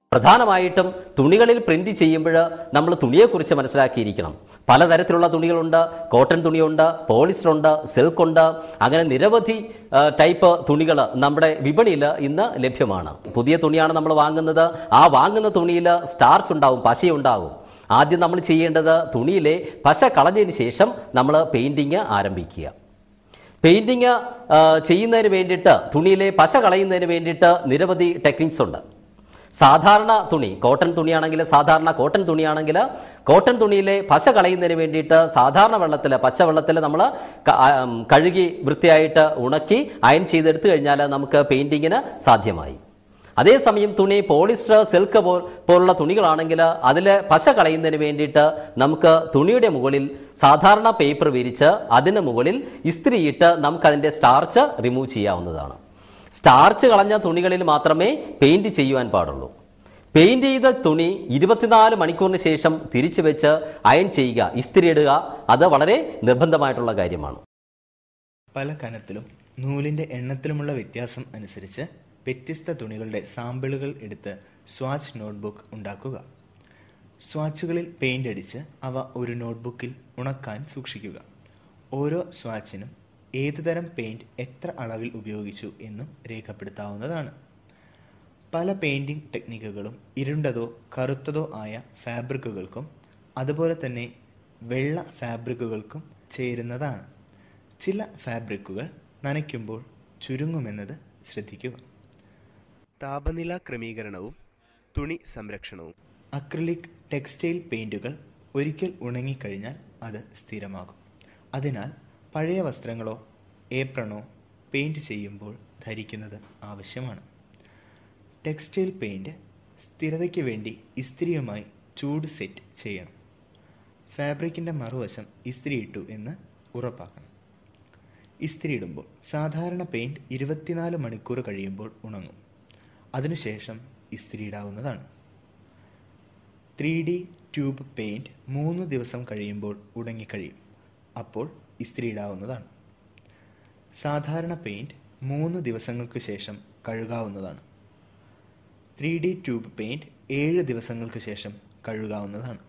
പ്രധാനമായിട്ടും തുണികളിൽ പ്രിന്റ് ചെയ്യുമ്പോൾ നമ്മൾ തുണിയെക്കുറിച്ച് മനസ്സിലാക്കിയിരിക്കണം പലതരത്തിലുള്ള തുണികളുണ്ട് കോട്ടൺ തുണിയുണ്ട് പോളിസ്റ്റർ ഉണ്ട് സിൽക്ക് ഉണ്ട് അങ്ങനെ നിരവധി ആ, ടൈപ്പ് തുണികൾ നമ്മുടെ വിപണിയിൽ ഇന്ന് ലഭ്യമാണ് പുതിയ തുണിയാണ് നമ്മൾ വാങ്ങുന്നത് ആ വാങ്ങുന്ന തുണിയിൽ സ്റ്റാർച്ച് ഉണ്ടാവും പശയുണ്ടാവും ആദ്യം നമ്മൾ ചെയ്യേണ്ടത് തുണിയിലെ പശ കളഞ്ഞതിന് ശേഷം നമ്മൾ പെയിന്റിങ് ആരംഭിക്കുക പെയിന്റിങ് ചെയ്യുന്നതിന് വേണ്ടിയിട്ട് തുണിയിലെ പശ കളയുന്നതിന് വേണ്ടിയിട്ട് നിരവധി ടെക്നിക്സ് ഉണ്ട് സാധാരണ തുണി കോട്ടൺ തുണിയാണെങ്കിൽ സാധാരണ കോട്ടൺ തുണിയാണെങ്കിൽ കോട്ടൺ തുണിയിലെ പശ കളയുന്നതിന് വേണ്ടിയിട്ട് സാധാരണ വെള്ളത്തിൽ പച്ചവെള്ളത്തിൽ നമ്മൾ കഴുകി വൃത്തിയായിട്ട് ഉണക്കി അയൺ ചെയ്തെടുത്തു കഴിഞ്ഞാൽ നമുക്ക് പെയിന്റിങ്ങിന് സാധ്യമായി അതേസമയം തുണി പോളിസ്റ്റർ സിൽക്ക് പോ പോലുള്ള തുണികളാണെങ്കിൽ അതിൽ പശ കളയുന്നതിന് വേണ്ടിയിട്ട് നമുക്ക് തുണിയുടെ മുകളിൽ സാധാരണ പേപ്പർ വിരിച്ച് അതിന് മുകളിൽ ഇസ്ത്രിയിട്ട് നമുക്ക് അതിന്റെ സ്റ്റാർച്ച് റിമൂവ് ചെയ്യാവുന്നതാണ് സ്റ്റാർച്ച് കളഞ്ഞ തുണികളിൽ മാത്രമേ പെയിന്റ് ചെയ്യുവാൻ പാടുള്ളൂ പെയിന്റ് ചെയ്ത തുണി ഇരുപത്തിനാല് മണിക്കൂറിന് ശേഷം തിരിച്ചു വെച്ച് അയൺ ചെയ്യുക ഇസ്തിരി ഇടുക അത് വളരെ നിർബന്ധമായിട്ടുള്ള കാര്യമാണ് പല കനത്തിലും നൂലിന്റെ എണ്ണത്തിലുമുള്ള വ്യത്യാസം അനുസരിച്ച് വ്യത്യസ്ത തുണികളുടെ സാമ്പിളുകൾ എടുത്ത് സ്വാച്ച് നോട്ട്ബുക്ക് ഉണ്ടാക്കുക സ്വാച്ചുകളിൽ പെയിന്റ് അടിച്ച് അവ ഒരു നോട്ട്ബുക്കിൽ ഉണക്കാൻ സൂക്ഷിക്കുക ഓരോ സ്വാച്ചിനും ഏതുതരം പെയിന്റ് എത്ര അളവിൽ ഉപയോഗിച്ചു എന്നും രേഖപ്പെടുത്താവുന്നതാണ് പല പെയിന്റിംഗ് ടെക്നിക്കുകളും ഇരുണ്ടതോ കറുത്തതോ ആയ ഫാബ്രിക്കുകൾക്കും അതുപോലെ തന്നെ വെള്ള ഫാബ്രിക്കുകൾക്കും ചേരുന്നതാണ് ചില ഫാബ്രിക്കുകൾ നനയ്ക്കുമ്പോൾ ചുരുങ്ങുമെന്നത് ശ്രദ്ധിക്കുക താപനില ക്രമീകരണവും തുണി സംരക്ഷണവും അക്രിലിക് ടെക്സ്റ്റൈൽ പെയിന്റുകൾ ഒരിക്കൽ ഉണങ്ങിക്കഴിഞ്ഞാൽ അത് സ്ഥിരമാകും അതിനാൽ പഴയ വസ്ത്രങ്ങളോ ഏപ്രണോ പെയിന്റ് ചെയ്യുമ്പോൾ ധരിക്കുന്നത് ആവശ്യമാണ് ടെക്സ്റ്റൈൽ പെയിന്റ് സ്ഥിരതയ്ക്ക് വേണ്ടി ഇസ്ത്രിയുമായി ചൂട് സെറ്റ് ചെയ്യണം ഫാബ്രിക്കിന്റെ മറുവശം ഇസ്ത്രി ഇട്ടു എന്ന് ഉറപ്പാക്കണം ഇസ്ത്രി ഇടുമ്പോൾ സാധാരണ പെയിന്റ് ഇരുപത്തിനാല് മണിക്കൂർ കഴിയുമ്പോൾ ഉണങ്ങും അതിനുശേഷം ഇസ്ത്രി ഇടാവുന്നതാണ് ത്രീ ഡി ട്യൂബ് പെയിന്റ് മൂന്ന് ദിവസം കഴിയുമ്പോൾ ഉണങ്ങിക്കഴിയും അപ്പോൾ ഇസ്ത്രി ഇടാവുന്നതാണ് സാധാരണ പെയിന്റ് മൂന്ന് ദിവസങ്ങൾക്ക് ശേഷം കഴുകാവുന്നതാണ് ത്രീ ഡി ട്യൂബ് പെയിന്റ് ഏഴ് ദിവസങ്ങൾക്ക് ശേഷം കഴുകാവുന്നതാണ്